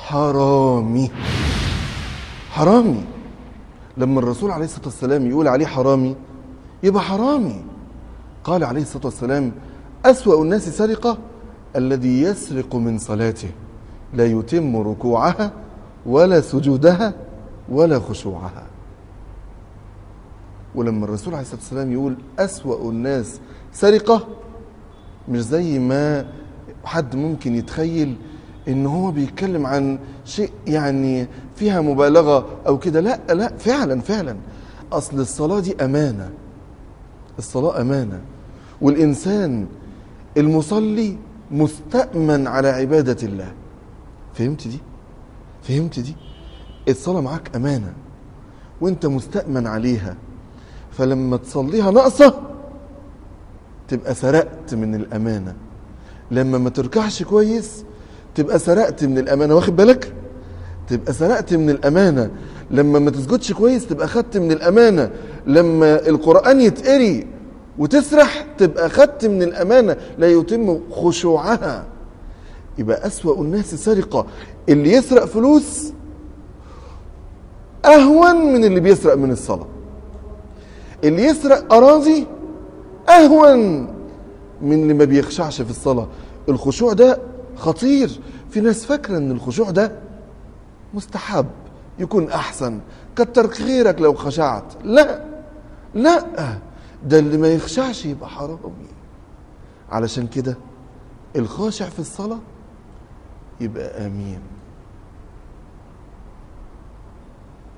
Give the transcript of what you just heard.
حرامي حرامي لما الرسول عليه الصلاة والسلام يقول عليه حرامي يبقى حرامي قال عليه الصلاة والسلام أسوأ الناس سرقة الذي يسرق من صلاته لا يتم ركوعها ولا سجودها ولا خشوعها ولما الرسول عليه الصلاة والسلام يقول أسوأ الناس سرقة مش زي ما حد ممكن يتخيل ان هو بيتكلم عن شيء يعني فيها مبالغة او كده لا لا فعلا فعلا اصل الصلاة دي امانة الصلاة امانة والانسان المصلي مستأمن على عبادة الله فهمت دي فهمت دي الصلاة معاك امانة وانت مستأمن عليها فلما تصليها ناقصة تبقى سرقت من الامانة لما ما تركعش كويس تبقى سرقت من الامانه واخد بالك تبقى سرقت من الامانه لما ما تسجدش كويس تبقى خدت من الامانه لما القران يتقري وتسرح تبقى خدت من الامانه لا يتم خشوعها يبقى اسوا الناس سرقه اللي يسرق فلوس اهون من اللي بيسرق من الصلاه اللي يسرق اراضي اهون من اللي ما بيخشعش في الصلاه الخشوع ده خطير في ناس فاكره ان الخشوع ده مستحب يكون احسن كتر خيرك لو خشعت لا لا ده اللي ما يخشعش يبقى حرامي علشان كده الخاشع في الصلاه يبقى امين